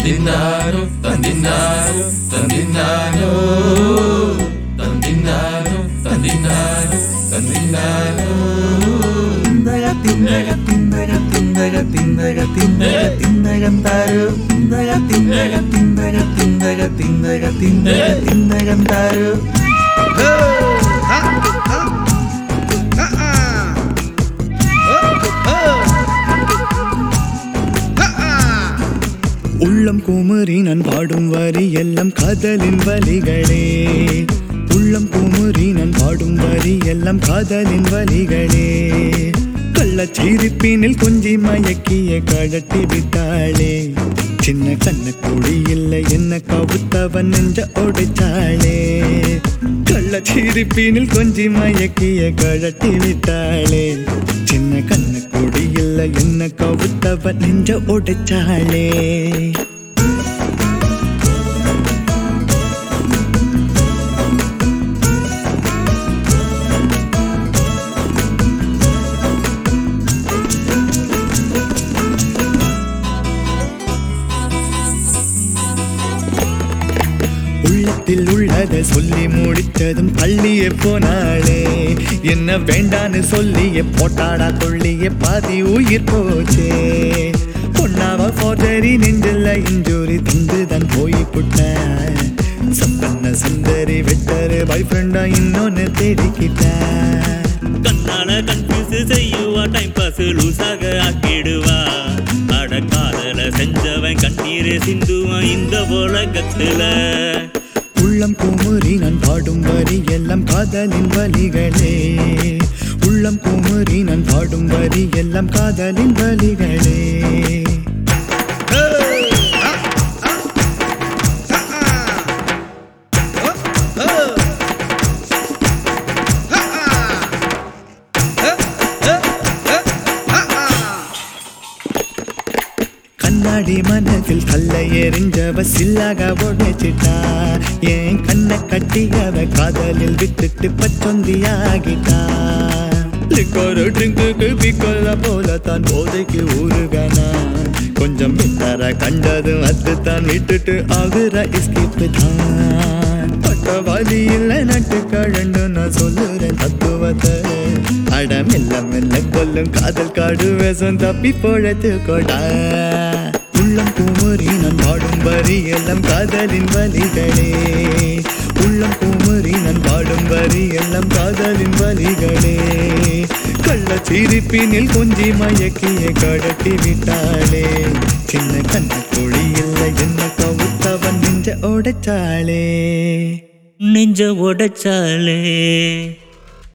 ತಂದಿನ್ನಾನು ತಂದಿನ್ನಾನು ತಂದಿನ್ನಾನು ತಂದಿನ್ನಾನು ತಂದಿನ್ನಾನು ತಂದಿನ್ನಾನು തിന്തക തിന്തക തിന്തക തിന്തക തിന്തക തിന്തക തിന്തകം താരു തിന്തക തിന്തക തിന്തക തിന്തക തിന്തക തിന്തക തിന്തകം താരു உள்ளம் குமுறி நான் பாடும் வரி எல்லாம் காதலின் வலிகளே உள்ளம் குமுறி நான் பாடும் வரி எல்லாம் காதலின் வலிகளே கள்ளச்சிரிப்பினில் கொஞ்சி மயக்கிய கழட்டி விட்டாளே சின்ன கண்ண குடி இல்லை என்ன கவுத்தவன் நெஞ்ச ஒடிச்சாளே கள்ளச்சிரிப்பினில் கொஞ்சி மயக்கிய கழட்டி விட்டாளே சின்ன கண்ண குடி இல்லை என்ன கவுத்தவன் நெஞ்ச ஒடிச்சாளே உள்ளத்தில் உள்ளத சொல்லி முடிச்சதும் தள்ளியே போனாளே என்ன வேண்டான்னு சொல்லியே போட்டாடா கொள்ளியே பாதி உயிர் போச்சே பொண்ணாவ போதறி நெஞ்சில் இஞ்சூரி தந்துதான் போய் புட்டேன் சப்பன்ன சுந்தரி வெட்டரு பாய் ஃப்ரெண்டா இன்னொன்னு தேடிக்கிட்டேன் கண்ணால கன்ஃபியூஸ் செய்யுவா டைம் பாஸ் லூசாக ஆக்கிடுவா அட காதல செஞ்சவன் கண்ணீரே சிந்துவான் இந்த உலகத்துல உள்ளம் குமுறி நான் பாடும் வரி எல்லாம் காதலின் வலிகளே உள்ளம் குமுறி நான் பாடும் வரி எல்லாம் காதலின் வலிகளே கண்ணாடி மனதில் கல்ல எரிஞ்சவ சில்லாக உடைச்சிட்டா என் கண்ணை கட்டியவ காதலில் விட்டுட்டு பச்சொந்தியாகிட்டா லிக்கோரு ட்ரிங்குக்கு பிக்கொல்ல போல தான் போதைக்கு ஊருகனா கொஞ்சம் விட்டார கண்டதும் அதுதான் விட்டுட்டு ஆகுற இஸ்கிப்பு தான் பட்ட வலி இல்ல நட்டு கழண்டு நான் சொல்லுறேன் தத்துவத்தை அட மெல்ல மெல்ல கொல்லும் காதல் காடு வேஷம் தப்பி பொழைத்து கொடா உள்ளம் குமுறி நான் பாடும் வரி எல்லாம் காதலின் வலிகளே உள்ளம் குமுறி நான் பாடும் வரி எல்லாம் காதலின் வலிகளே கள்ள சிரிப்பினில் கொஞ்சி மயக்கிய கடட்டி விட்டாளே சின்ன கண்ண குழி இல்லை என்ன கவுத்தவன் நெஞ்ச உடைச்சாளே நெஞ்ச உடைச்சாலே